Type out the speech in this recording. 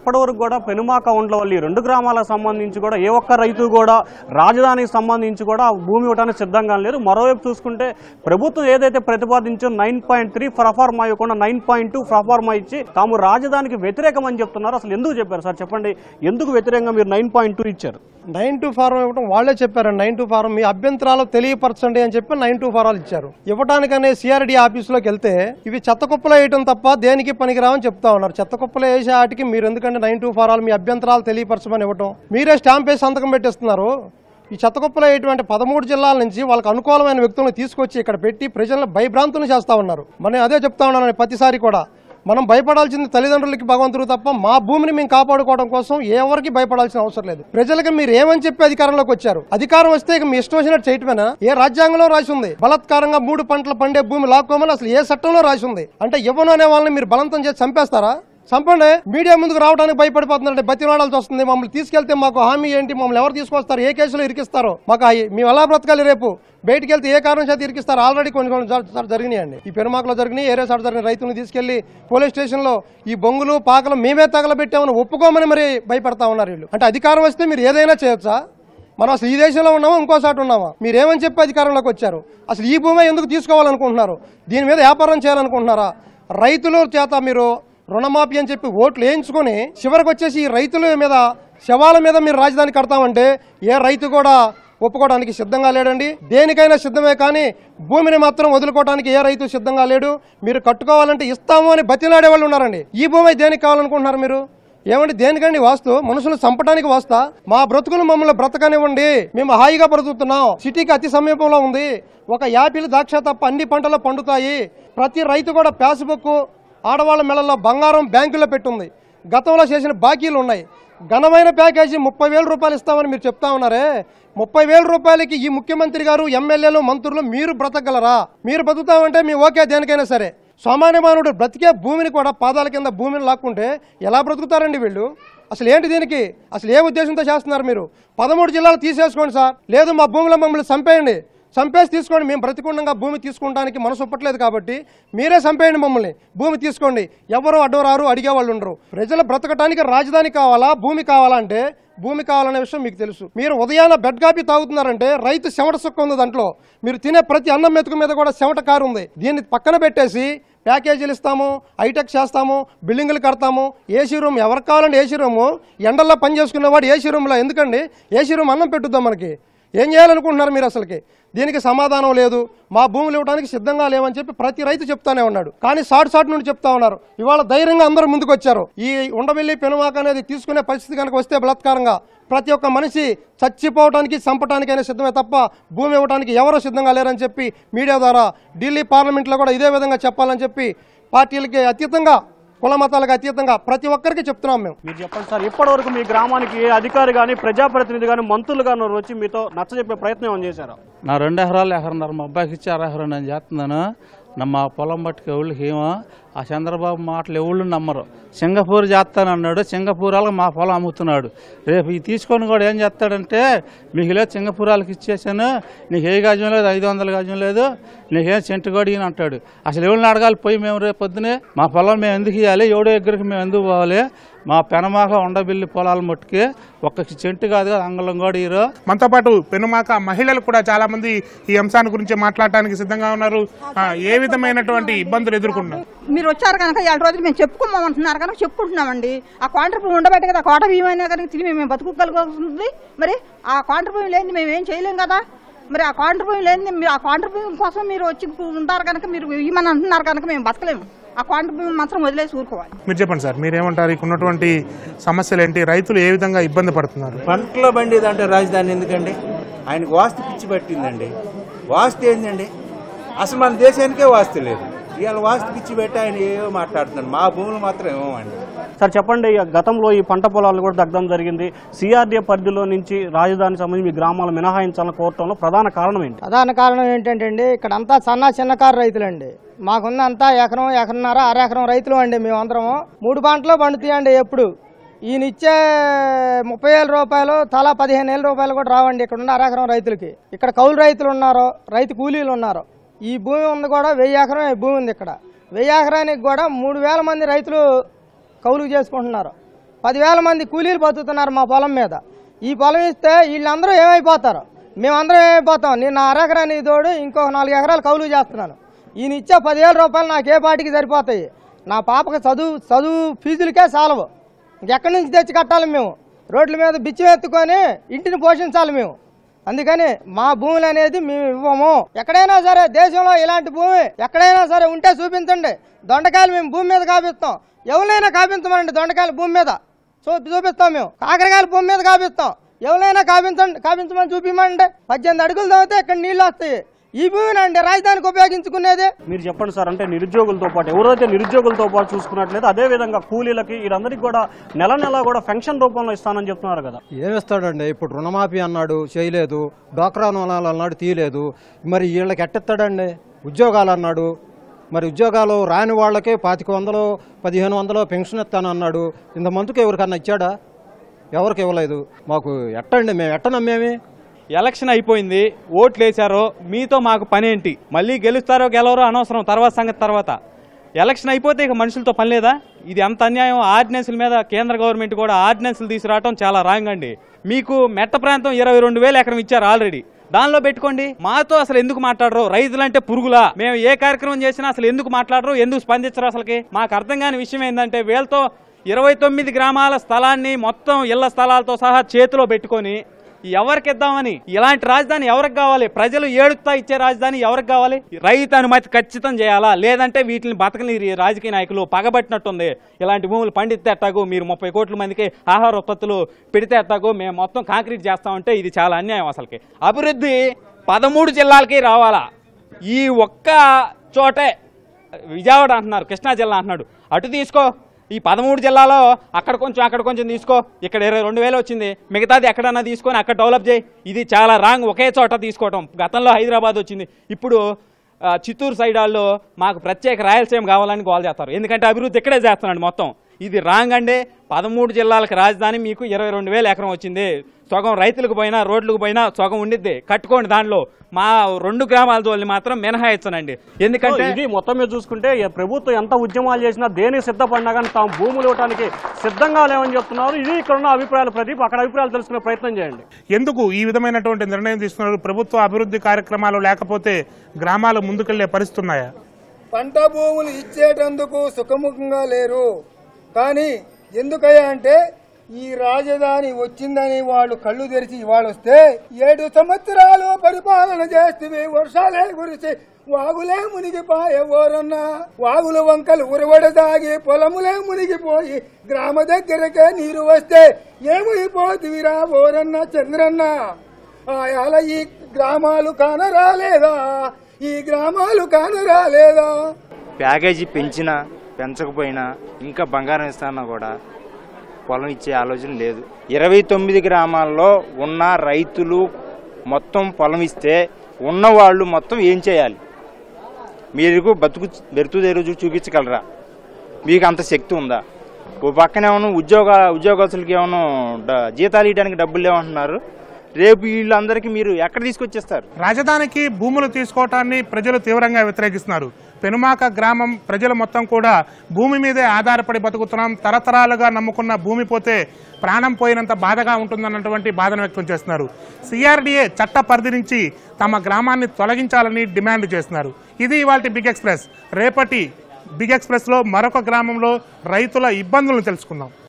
ఇప్పటివరకు కూడా పెనుమాక ఉండవల్లి రెండు గ్రామాలకు సంబంధించి కూడా ఏ ఒక్క రైతు కూడా రాజధానికి సంబంధించి కూడా భూమి ఇవ్వడానికి సిద్ధంగా లేరు మరోవైపు చూసుకుంటే ప్రభుత్వం ఏదైతే ప్రతిపాదించో నైన్ పాయింట్ త్రీ ప్రఫార్మా ఇవ్వకుండా నైన్ పాయింట్ టూ ప్రఫార్మా ఇచ్చి తాము రాజధానికి వ్యతిరేకం అని చెప్తున్నారు అసలు ఎందుకు చెప్పారు సార్ చెప్పండి ఎందుకు వ్యతిరేకంగా మీరు నైన్ పాయింట్ టూ ఇచ్చారు నైన్ టు ఫారం ఇవ్వడం వాళ్ళే చెప్పారు నైన్ టు ఫారం మీ అభ్యంతరాలు తెలియపరచండి అని చెప్పి నైన్ టు ఫారాలు ఇచ్చారు ఇవ్వడానికనే సిఆర్డి ఆఫీసులోకి వెళ్తే ఇవి చెత్త కుప్పలో వేయటం తప్ప దేనికి పనికిరావని చెప్తా ఉన్నారు చెత్త కుప్పలో వేసే వాటికి మీరు ఎందుకంటే నైన్ టు ఫారాలు మీ అభ్యంతరాలు తెలియపరచమని ఇవ్వటం మీరే స్టాంప్ వేసి సంతకం పెట్టిస్తున్నారు ఈ చెత్తకుప్పలో అయ్యేటువంటి పదమూడు జిల్లాల నుంచి వాళ్ళకి అనుకూలమైన వ్యక్తులను తీసుకొచ్చి ఇక్కడ పెట్టి ప్రజలను భయభ్రాంతులు చేస్తా ఉన్నారు మనం అదే చెప్తా ఉన్నాను ప్రతిసారి కూడా మనం భయపడాల్సింది తల్లిదండ్రులకి భగవంతుడు తప్ప మా భూమిని మేము కాపాడుకోవడం కోసం ఎవరికి భయపడాల్సిన అవసరం లేదు ప్రజలకు మీరు ఏమని చెప్పి అధికారంలోకి వచ్చారు అధికారం వస్తే ఇక మీ ఇష్టం వచ్చినట్టు చేయటమేనా ఏ రాజ్యాంగంలో రాసి ఉంది బలత్కారంగా మూడు పంటలు పండే భూమి లాక్కోమని అసలు ఏ చట్టంలో రాసి ఉంది అంటే ఇవ్వను అనే వాళ్ళని మీరు బలవంతం చేసి చంపేస్తారా చంపండి మీడియా ముందుకు రావడానికి భయపడిపోతుందంటే బతిలాడాల్సి వస్తుంది మమ్మల్ని తీసుకెళ్తే మాకు హామీ ఏంటి మమ్మల్ని ఎవరు తీసుకొస్తారు ఏ కేసులో ఇరికిస్తారో మాకు ఆ- మేము ఎలా బ్రతకాలి రేపు బయటికి వెళ్తే ఏ కారణం చేత ఇరికిస్తారు ఆల్రెడీ కొన్ని కొన్ని సార్లు- సార్లు జరిగినాయండి ఈ పెరుమాకలో జరిగినాయి ఏరే సార్ జరిగిన రైతులను తీసుకెళ్లి పోలీస్ స్టేషన్లో ఈ బొంగులు పాకలు మేమే తగలబెట్టామని ఒప్పుకోమని మరి భయపడతా ఉన్నారు వీళ్ళు అంటే అధికారం వస్తే మీరు ఏదైనా చేయొచ్చా మనం అసలు ఈ దేశంలో ఉన్నామా ఇంకోసారి ఉన్నామా మీరేమని చెప్పి అధికారంలోకి వచ్చారు అసలు ఈ భూమి ఎందుకు తీసుకోవాలనుకుంటున్నారు దీని మీద వ్యాపారం చేయాలనుకుంటున్నారా రైతుల చేత మీరు రుణమాఫీ అని చెప్పి ఓట్లు వేయించుకొని చివరికి వచ్చేసి ఈ రైతుల మీద శవాల మీద మీరు రాజధాని కడతామంటే ఏ రైతు కూడా ఒప్పుకోవడానికి సిద్ధంగా లేడండి దేనికైనా సిద్ధమే కానీ భూమిని మాత్రం వదులుకోవడానికి ఏ రైతు సిద్ధంగా లేడు మీరు కట్టుకోవాలంటే ఇస్తాము అని బతిలాడే వాళ్ళు ఉన్నారండి ఈ భూమి దేనికి కావాలనుకుంటున్నారు మీరు ఏమండి దేనికండి వాస్తు మనుషులు చంపడానికి వాస్తా మా బ్రతుకులు మమ్మల్ని బ్రతకనివ్వండి మేము హాయిగా బ్రతుకుతున్నాం సిటీకి అతి సమీపంలో ఉంది ఒక యాపిల్ ద్రాక్ష తప్ప అన్ని పంటలు పండుతాయి ప్రతి రైతు కూడా పాస్బుక్ ఆడవాళ్ళ మెడల్లో బంగారం బ్యాంకులో పెట్టుంది గతంలో చేసిన బాకీలు ఉన్నాయి ఘనమైన ప్యాకేజీ ముప్పై వేల రూపాయలు ఇస్తామని మీరు చెప్తా ఉన్నారే ముప్పై వేల రూపాయలకి ఈ ముఖ్యమంత్రి గారు ఎమ్మెల్యేలు మంత్రులు మీరు బ్రతకగలరా మీరు బ్రతుకుతామంటే మీ ఓకే దేనికైనా సరే సామాన్య మానవుడు బ్రతికే భూమిని కూడా పాదాల కింద భూమిని లాక్కుంటే ఎలా బ్రతుకుతారండి వీళ్ళు అసలు ఏంటి దీనికి అసలు ఏ ఉద్దేశంతో చేస్తున్నారు మీరు పదమూడు జిల్లాలు తీసేసుకోండి సార్ లేదు మా భూమిలో మమ్మల్ని చంపేయండి చంపేసి తీసుకోండి మేము బ్రతికుండగా భూమి తీసుకుంటానికి మనసు ఒప్పట్లేదు కాబట్టి మీరే చంపేయండి మమ్మల్ని భూమి తీసుకోండి ఎవరు అడ్డం రారు అడిగే వాళ్ళు ఉండరు ప్రజలు బ్రతకటానికి రాజధాని కావాలా భూమి కావాలా అంటే భూమి కావాలనే విషయం మీకు తెలుసు మీరు ఉదయాన బెడ్ కాపీ తాగుతున్నారంటే రైతు చెమట సుక్క ఉంది దాంట్లో మీరు తినే ప్రతి అన్నం మెతుకు మీద కూడా చెమట కారు ఉంది దీన్ని పక్కన పెట్టేసి ప్యాకేజీలు ఇస్తాము హైటెక్ చేస్తాము బిల్డింగులు కడతాము ఏసీ రూమ్ ఎవరికి కావాలంటే ఏసీ రూము ఎండల్లో పని చేసుకునేవాడు ఏసీ రూమ్లో ఎందుకండి ఏసీ రూమ్ అన్నం పెట్టుద్దాం మనకి ఏం చేయాలనుకుంటున్నారు మీరు అసలుకి దీనికి సమాధానం లేదు మా భూములు ఇవ్వడానికి సిద్ధంగా లేవని చెప్పి ప్రతి రైతు చెప్తానే ఉన్నాడు కానీ సాటు సాటు నుండి చెప్తా ఉన్నారు ఇవాళ ధైర్యంగా అందరూ ముందుకు వచ్చారు ఈ ఉండవెల్లి పెనుమాక అనేది తీసుకునే పరిస్థితి కనుక వస్తే బలాత్కారంగా ప్రతి ఒక్క మనిషి చచ్చిపోవడానికి చంపడానికైనా సిద్ధమే తప్ప భూమి ఇవ్వడానికి ఎవరూ సిద్ధంగా లేరని చెప్పి మీడియా ద్వారా ఢిల్లీ పార్లమెంట్లో కూడా ఇదే విధంగా చెప్పాలని చెప్పి పార్టీలకి అతీతంగా కుల మతాలకు అతీతంగా ప్రతి ఒక్కరికి చెప్తున్నాం మేము మీరు చెప్పండి సార్ ఇప్పటివరకు మీ గ్రామానికి ఏ అధికారి కానీ ప్రజాప్రతినిధి కానీ మంత్రులు కానీ వచ్చి మీతో నచ్చజెప్పే ప్రయత్నం ఏమైనా చేశారా నా రెండు ఎకరాలు ఎకరన్నర మా అబ్బాయికి ఇచ్చి అర ఎకరం నేను చేస్తున్నాను నా మా పొలం బట్టుకు ఎవరికి ఏమో ఆ చంద్రబాబు మాటలు ఎవళ్ళు నమ్మరు సింగపూర్ చేస్తానన్నాడు సింగపూర్ వాళ్ళకి మా పొలం అమ్ముతున్నాడు రేపు ఈ తీసుకొని కూడా ఏం చేస్తాడంటే మీకు లేదు సింగపూర్ వాళ్ళకి ఇచ్చేసాను నీకు ఏ గజం లేదు ఐదు వందల గజం లేదు నీకేం సెంటు కూడా ఈయన అంటాడు అసలు ఎవరిని అడగాలి పోయి మేము రేపు పొద్దునే మా పొలం మేము ఎందుకు ఇవ్వాలి ఎవడో దగ్గరికి మేము ఎందుకు పోవాలి మా పెనమాక ఉండబిల్లి పొలాల మట్టుకి ఒక్క చెంటు కాదు కదా అంగళం కూడా ఈరో మనతో పాటు పెనుమాక మహిళలు కూడా చాలా మంది ఈ అంశాన్ని గురించి మాట్లాడటానికి సిద్ధంగా ఉన్నారు ఆ, ఏ విధమైనటువంటి ఇబ్బందులు ఎదుర్కొన్నారు మీరు వచ్చారు కనుక ఏడు రోజులు మేము చెప్పుకోమంటున్నారు కనుక చెప్పుకుంటున్నామండి ఆ క్వాంటర్ భూమి ఉండబట్టే కదా కోట భీమైనా కనుక తిరిగి మేము బతుకోగలుగుతుంది మరి ఆ క్వాంటర్ భూమి లేని మేము ఏం చేయలేం కదా మరి ఆ క్వాంటర్ భూమి లేని మీరు ఆ క్వాంటర్ భూమి కోసం మీరు వచ్చి ఉంటారు కనుక మీరు ఇవ్వమని అంటున్నారు కనుక మేము బతకలేము ఆ క్వాంటర్ భూమి మాత్రం వదిలేసి ఊరుకోవాలి మీరు చెప్పండి సార్ మీరేమంటారు ఇక్కడ ఉన్నటువంటి సమస్యలు ఏంటి రైతులు ఏ విధంగా ఇబ్బంది పడుతున్నారు పంటలో బండేది అంటే రాజధాని ఎందుకండి ఆయనకు వాస్తు పిచ్చి పట్టిందండి వాస్తు ఏందండి అసలు మన దేశానికే వాస్తు లేదు ఇవాళ వాస్తు పిచ్చి పెట్టి ఆయన ఏవో మాట్లాడుతున్నాడు మా భూములు మాత్రం ఏమోమండి సార్ చెప్పండి ఇక గతంలో ఈ పంట పొలాలు కూడా దగ్ధం జరిగింది సిఆర్డీఏ పరిధిలో నుంచి రాజధాని సంబంధించి మీ గ్రామాలు మినహాయించాలని కోరటంలో ప్రధాన కారణం ఏంటి ప్రధాన కారణం ఏంటంటే అండి ఇక్కడ అంతా సన్న చిన్నకారు రైతులండి మాకున్న అంతా ఎకరం ఎకరన్నర అర ఎకరం రైతులు అండి మేమందరము మూడు పంటలు పండుతాయండి ఎప్పుడు ఈయన ఇచ్చే ముప్పై వేల రూపాయలు తలా పదిహేను వేల రూపాయలు కూడా రావండి ఇక్కడ ఉన్న అర ఎకరం రైతులకి ఇక్కడ కౌలు రైతులు ఉన్నారు రైతు కూలీలు ఉన్నారు ఈ భూమి ఉంది కూడా వెయ్యి ఎకరం భూమి ఉంది ఇక్కడ వెయ్యి ఎకరానికి కూడా మూడు వేల మంది రైతులు కౌలుకు చేసుకుంటున్నారు పదివేల మంది కూలీలు బతుకుతున్నారు మా పొలం మీద ఈ పొలం ఇస్తే వీళ్ళందరూ ఏమైపోతారు మేమందరం ఏమైపోతాం నేను నా అరెకరాని తోడు ఇంకో నాలుగు ఎకరాలు కౌలు చేస్తున్నాను ఈయన ఇచ్చే పదివేల రూపాయలు నాకు ఏ పాటికి సరిపోతాయి నా పాపకి చదువు చదువు ఫీజులకే చాలవు ఇంకెక్కడి నుంచి తెచ్చి కట్టాలి మేము రోడ్ల మీద బిచ్చం ఎత్తుకొని ఇంటిని పోషించాలి మేము అందుకని మా భూములు అనేది మేము ఇవ్వము ఎక్కడైనా సరే దేశంలో ఇలాంటి భూమి ఎక్కడైనా సరే ఉంటే చూపించండి దొండకాయలు మేము భూమి మీద కాపిస్తాం ఎవరైనా కాపించమనండి దొండకాయలు భూమి మీద చూ చూపిస్తాం మేము కాకరకాయలు భూమి మీద కాపిస్తాం ఎవరైనా కాపించండి కాపించమని చూపిమండి పద్దెనిమిది అడుగులు తవ్వితే ఇక్కడ నీళ్ళు వస్తాయి ఈ భూమినండి రాజధానికి ఉపయోగించుకునేది మీరు చెప్పండి సార్ అంటే నిరుద్యోగులతో పాటు ఎవరైతే నిరుద్యోగులతో పాటు చూసుకున్నట్లయితే అదే విధంగా కూలీలకి వీరందరికీ కూడా నెల నెల కూడా పెన్షన్ రూపంలో ఇస్తానని చెప్తున్నారు కదా ఏమిస్తాడండి ఇప్పుడు రుణమాఫీ అన్నాడు చేయలేదు డోక్రా రుణాలు అన్నాడు తీయలేదు మరి వీళ్ళకి ఎట్టెత్తాడండి ఉద్యోగాలు అన్నాడు మరి ఉద్యోగాలు రాని వాళ్ళకే పాతిక వందలు పదిహేను వందలు పెన్షన్ ఇస్తానన్నాడు ఇంతమందికి ఎవరికన్నా ఇచ్చాడా ఎవరికి ఇవ్వలేదు మాకు ఎట్టండి మేము ఎట్ట నమ్మేమి ఎలక్షన్ అయిపోయింది ఓట్లు వేశారో మీతో మాకు పనేంటి మళ్ళీ గెలుస్తారో గెలవరో అనవసరం తర్వాత సంగతి తర్వాత ఎలక్షన్ అయిపోతే ఇక మనుషులతో పని లేదా ఇది అంత అన్యాయం ఆర్డినెన్స్ల మీద కేంద్ర గవర్నమెంట్ కూడా ఆర్డినెన్స్లు తీసుకురావడం చాలా రాంగ్ అండి మీకు మెట్ట ప్రాంతం ఇరవై రెండు వేలు ఎకరం ఇచ్చారు ఆల్రెడీ దానిలో పెట్టుకోండి మాతో అసలు ఎందుకు మాట్లాడరు రైతులంటే పురుగులా మేము ఏ కార్యక్రమం చేసినా అసలు ఎందుకు మాట్లాడరు ఎందుకు స్పందించరు అసలుకి మాకు అర్థం కాని విషయం ఏంటంటే వీళ్ళతో ఇరవై తొమ్మిది గ్రామాల స్థలాన్ని మొత్తం ఇళ్ల స్థలాలతో సహా చేతిలో పెట్టుకొని ఎవరికి ఇద్దామని ఇలాంటి రాజధాని ఎవరికి కావాలి ప్రజలు ఏడుతా ఇచ్చే రాజధాని ఎవరికి కావాలి రైతు అనుమతి ఖచ్చితం చేయాలా లేదంటే వీటిని బతకని ఈ రాజకీయ నాయకులు పగబట్టినట్టుంది ఇలాంటి భూములు పండితే ఎట్టాగు మీరు ముప్పై కోట్ల మందికి ఆహార ఉత్పత్తులు పెడితే ఎట్టాగు మేము మొత్తం కాంక్రీట్ చేస్తామంటే ఇది చాలా అన్యాయం అసలుకి అభివృద్ధి పదమూడు జిల్లాలకి రావాలా ఈ ఒక్క చోటే విజయవాడ అంటున్నారు కృష్ణా జిల్లా అంటున్నాడు అటు తీసుకో ఈ పదమూడు జిల్లాలో అక్కడ కొంచెం అక్కడ కొంచెం తీసుకో ఇక్కడ ఇరవై రెండు వేలు వచ్చింది మిగతాది ఎక్కడన్నా తీసుకొని అక్కడ డెవలప్ చేయి ఇది చాలా రాంగ్ ఒకే చోట తీసుకోవటం గతంలో హైదరాబాద్ వచ్చింది ఇప్పుడు ఆ, చిత్తూరు సైడ్ వాళ్ళు మాకు ప్రత్యేక రాయలసీమ కావాలని గోల్ చేస్తారు ఎందుకంటే అభివృద్ధి ఇక్కడే చేస్తున్నాడు మొత్తం ఇది రాంగ్ అండి పదమూడు జిల్లాలకు రాజధాని మీకు ఇరవై రెండు వేల ఎకరం వచ్చింది సగం రైతులకు పోయినా రోడ్లకు పోయినా సగం ఉండిద్ది కట్టుకోండి దానిలో మా రెండు గ్రామాల జోలిని మాత్రం మినహాయించనండి ఎందుకంటే ఇది మొత్తం మీద చూసుకుంటే ఈ ప్రభుత్వం ఎంత ఉద్యమాలు చేసినా దేనికి సిద్ధపడినా కానీ తాము భూములు ఇవ్వడానికి సిద్ధంగా లేవని చెప్తున్నారు ఇది ఇక్కడ ఉన్న అభిప్రాయాలు ప్రదీప్ అక్కడ అభిప్రాయాలు తెలుసుకునే ప్రయత్నం చేయండి ఎందుకు ఈ విధమైనటువంటి నిర్ణయం తీసుకున్నారు ప్రభుత్వ అభివృద్ధి కార్యక్రమాలు లేకపోతే గ్రామాలు ముందుకెళ్లే పరిస్థితి ఉన్నాయా పంట భూములు ఇచ్చేటందుకు సుఖముఖంగా లేరు కానీ ఎందుకయ్యా అంటే ఈ రాజధాని వచ్చిందని వాళ్ళు కళ్ళు తెరిచి ఇవాళ వస్తే ఏడు సంవత్సరాలు పరిపాలన చేస్తే వర్షాలే కురిసి వాగులే మునిగిపోయే ఓరన్నా వాగుల వంకలు ఉరవడదాగి పొలములే మునిగిపోయి గ్రామ దగ్గరకే నీరు వస్తే ఏమైపోతువిరా ఓరన్న చంద్రన్న ఆయాల ఈ గ్రామాలు కానరాలేదా ఈ గ్రామాలు కానరాలేదా ప్యాకేజీ పెంచినా పెంచకపోయినా ఇంకా బంగారం ఇస్తానా కూడా పొలం ఇచ్చే ఆలోచన లేదు ఇరవై తొమ్మిది గ్రామాల్లో ఉన్న రైతులు మొత్తం పొలం ఇస్తే ఉన్నవాళ్ళు మొత్తం ఏం చేయాలి మీరు బతుకు బెరుతు తెరుచు చూపించగలరా మీకు అంత శక్తి ఉందా ఓ పక్కన ఏమన్నా ఉద్యోగ ఉద్యోగస్తులకి ఏమన్నా డ- జీతాలు ఇవ్వడానికి డబ్బులు లేవంటున్నారు రేపు వీళ్ళందరికీ మీరు ఎక్కడ తీసుకొచ్చేస్తారు రాజధానికి భూములు తీసుకోవటాన్ని ప్రజలు తీవ్రంగా వ్యతిరేకిస్తున్నారు పెనుమాక గ్రామం ప్రజలు మొత్తం కూడా భూమి మీదే ఆధారపడి బతుకుతున్నాం తరతరాలుగా నమ్ముకున్న భూమి పోతే ప్రాణం పోయినంత బాధగా ఉంటుందన్నటువంటి బాధను వ్యక్తం చేస్తున్నారు సిఆర్డీఏ చట్ట పరిధి నుంచి తమ గ్రామాన్ని తొలగించాలని డిమాండ్ చేస్తున్నారు ఇది ఇవాళ బిగ్ ఎక్స్ప్రెస్ రేపటి బిగ్ ఎక్స్ప్రెస్లో మరొక గ్రామంలో రైతుల ఇబ్బందులను తెలుసుకుందాం